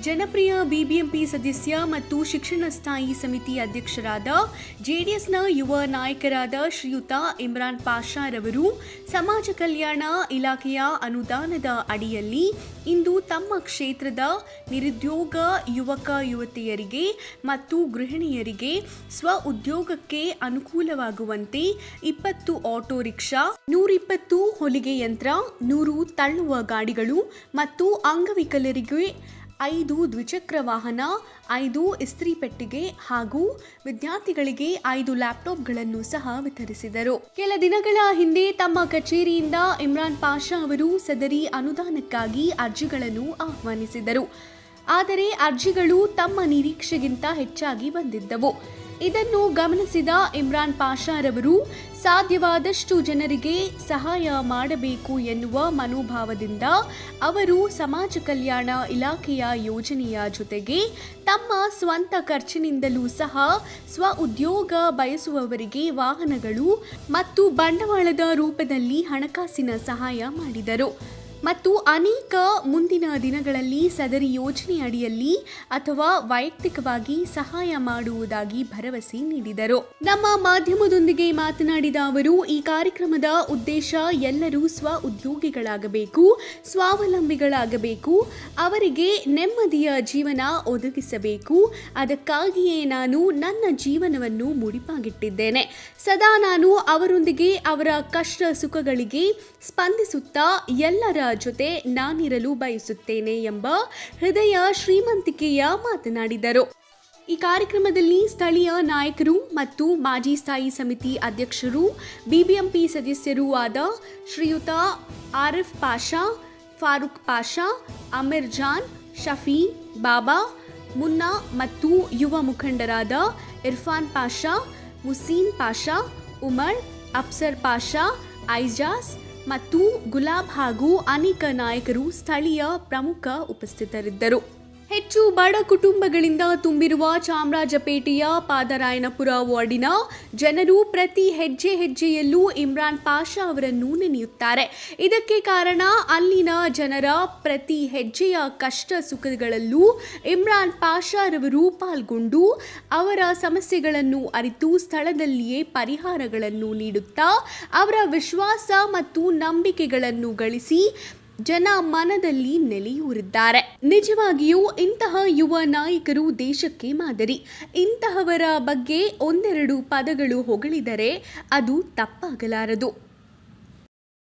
ಜನಪ್ರಿಯ ಬಿಬಿಎಂಪಿ ಸದಸ್ಯ ಮತ್ತು ಶಿಕ್ಷಣ ಸ್ಥಾಯಿ ಸಮಿತಿ ಅಧ್ಯಕ್ಷರಾದ ಜೆಡಿಎಸ್ನ ಯುವ ನಾಯಕರಾದ ಶ್ರೀಯುತ ಇಮ್ರಾನ್ ಪಾಷಾರವರು ಸಮಾಜ ಕಲ್ಯಾಣ ಇಲಾಖೆಯ ಅನುದಾನದ ಅಡಿಯಲ್ಲಿ ಇಂದು ತಮ್ಮ ಕ್ಷೇತ್ರದ ನಿರುದ್ಯೋಗ ಯುವಕ ಯುವತಿಯರಿಗೆ ಮತ್ತು ಗೃಹಿಣಿಯರಿಗೆ ಸ್ವ ಉದ್ಯೋಗಕ್ಕೆ ಅನುಕೂಲವಾಗುವಂತೆ ಇಪ್ಪತ್ತು ಆಟೋ ರಿಕ್ಷಾ ನೂರಿಪ್ಪತ್ತು ಹೊಲಿಗೆ ಯಂತ್ರ ನೂರು ತಳ್ಳುವ ಗಾಡಿಗಳು ಮತ್ತು ಅಂಗವಿಕಲರಿಗೆ ಐದು ದ್ವಿಚಕ್ರ ವಾಹನ ಐದು ಇಸ್ತ್ರಿ ಪೆಟ್ಟಿಗೆ ಹಾಗೂ ವಿದ್ಯಾರ್ಥಿಗಳಿಗೆ ಐದು ಲ್ಯಾಪ್ಟಾಪ್ಗಳನ್ನು ಸಹ ವಿತರಿಸಿದರು ಕೆಲ ದಿನಗಳ ಹಿಂದೆ ತಮ್ಮ ಕಚೇರಿಯಿಂದ ಇಮ್ರಾನ್ ಪಾಷಾ ಅವರು ಸದರಿ ಅನುದಾನಕ್ಕಾಗಿ ಅರ್ಜಿಗಳನ್ನು ಆಹ್ವಾನಿಸಿದರು ಆದರೆ ಅರ್ಜಿಗಳು ತಮ್ಮ ನಿರೀಕ್ಷೆಗಿಂತ ಹೆಚ್ಚಾಗಿ ಬಂದಿದ್ದವು ಇದನ್ನು ಗಮನಿಸಿದ ಇಮ್ರಾನ್ ಪಾಷಾರವರು ಸಾಧ್ಯವಾದಷ್ಟು ಜನರಿಗೆ ಸಹಾಯ ಮಾಡಬೇಕು ಎನ್ನುವ ಮನೋಭಾವದಿಂದ ಅವರು ಸಮಾಜ ಕಲ್ಯಾಣ ಇಲಾಖೆಯ ಯೋಜನೆಯ ಜೊತೆಗೆ ತಮ್ಮ ಸ್ವಂತ ಖರ್ಚಿನಿಂದಲೂ ಸಹ ಸ್ವ ಉದ್ಯೋಗ ಬಯಸುವವರಿಗೆ ವಾಹನಗಳು ಮತ್ತು ಬಂಡವಾಳದ ರೂಪದಲ್ಲಿ ಹಣಕಾಸಿನ ಸಹಾಯ ಮಾಡಿದರು ಮತ್ತು ಅನೇಕ ಮುಂದಿನ ದಿನಗಳಲ್ಲಿ ಸದರಿ ಯೋಜನೆ ಅಡಿಯಲ್ಲಿ ಅಥವಾ ವೈಯಕ್ತಿಕವಾಗಿ ಸಹಾಯ ಮಾಡುವುದಾಗಿ ಭರವಸೆ ನೀಡಿದರು ನಮ್ಮ ಮಾಧ್ಯಮದೊಂದಿಗೆ ಮಾತನಾಡಿದ ಅವರು ಈ ಕಾರ್ಯಕ್ರಮದ ಉದ್ದೇಶ ಎಲ್ಲರೂ ಸ್ವ ಉದ್ಯೋಗಿಗಳಾಗಬೇಕು ಸ್ವಾವಲಂಬಿಗಳಾಗಬೇಕು ಅವರಿಗೆ ನೆಮ್ಮದಿಯ ಜೀವನ ಒದಗಿಸಬೇಕು ಅದಕ್ಕಾಗಿಯೇ ನಾನು ನನ್ನ ಜೀವನವನ್ನು ಮುಡಿಪಾಗಿಟ್ಟಿದ್ದೇನೆ ಸದಾ ನಾನು ಅವರೊಂದಿಗೆ ಅವರ ಕಷ್ಟ ಸುಖಗಳಿಗೆ ಸ್ಪಂದಿಸುತ್ತಾ ಎಲ್ಲರ ಜೊತೆ ನಾನಿರಲು ಬಯಸುತ್ತೇನೆ ಎಂಬ ಹೃದಯ ಶ್ರೀಮಂತಿಕೆಯ ಮಾತನಾಡಿದರು ಈ ಕಾರ್ಯಕ್ರಮದಲ್ಲಿ ಸ್ಥಳೀಯ ನಾಯಕರು ಮತ್ತು ಮಾಜಿ ಸ್ಥಾಯಿ ಸಮಿತಿ ಅಧ್ಯಕ್ಷರು ಬಿಬಿಎಂಪಿ ಸದಸ್ಯರೂ ಆದ ಶ್ರೀಯುತ ಆರಿಫ್ ಪಾಷಾ ಫಾರೂಕ್ ಪಾಷಾ ಅಮೀರ್ ಜಾನ್ ಶಫಿ ಬಾಬಾ ಮುನ್ನಾ ಮತ್ತು ಯುವ ಮುಖಂಡರಾದ ಇರ್ಫಾನ್ ಪಾಷಾ ಮುಸೀನ್ ಪಾಷಾ ಉಮರ್ ಅಫ್ಸರ್ ಪಾಷಾ ಐಜಾಸ್ ಮತ್ತು ಗುಲಾಬ್ ಹಾಗೂ ಅನೇಕ ನಾಯಕರು ಸ್ಥಳೀಯ ಪ್ರಮುಖ ಉಪಸ್ಥಿತರಿದ್ದರು ಹೆಚ್ಚು ಬಡ ಕುಟುಂಬಗಳಿಂದ ತುಂಬಿರುವ ಚಾಮರಾಜಪೇಟೆಯ ಪಾದರಾಯನಪುರ ವಾರ್ಡಿನ ಜನರು ಪ್ರತಿ ಹೆಜ್ಜೆ ಹೆಜ್ಜೆಯಲ್ಲೂ ಇಮ್ರಾನ್ ಪಾಷಾ ಅವರನ್ನು ನೆನೆಯುತ್ತಾರೆ ಇದಕ್ಕೆ ಕಾರಣ ಅಲ್ಲಿನ ಜನರ ಪ್ರತಿ ಹೆಜ್ಜೆಯ ಕಷ್ಟ ಸುಖಗಳಲ್ಲೂ ಇಮ್ರಾನ್ ಪಾಷಾರವರು ಪಾಲ್ಗೊಂಡು ಅವರ ಸಮಸ್ಯೆಗಳನ್ನು ಅರಿತು ಸ್ಥಳದಲ್ಲಿಯೇ ಪರಿಹಾರಗಳನ್ನು ನೀಡುತ್ತಾ ಅವರ ವಿಶ್ವಾಸ ಮತ್ತು ನಂಬಿಕೆಗಳನ್ನು ಗಳಿಸಿ ಜನ ಮನದಲ್ಲಿ ನೆಲೆಯೂರಿದ್ದಾರೆ ನಿಜವಾಗಿಯೂ ಇಂತಹ ಯುವ ನಾಯಕರು ದೇಶಕ್ಕೆ ಮಾದರಿ ಇಂತಹವರ ಬಗ್ಗೆ ಒಂದೆರಡು ಪದಗಳು ಹೊಗಳಿದರೆ ಅದು ತಪ್ಪಾಗಲಾರದು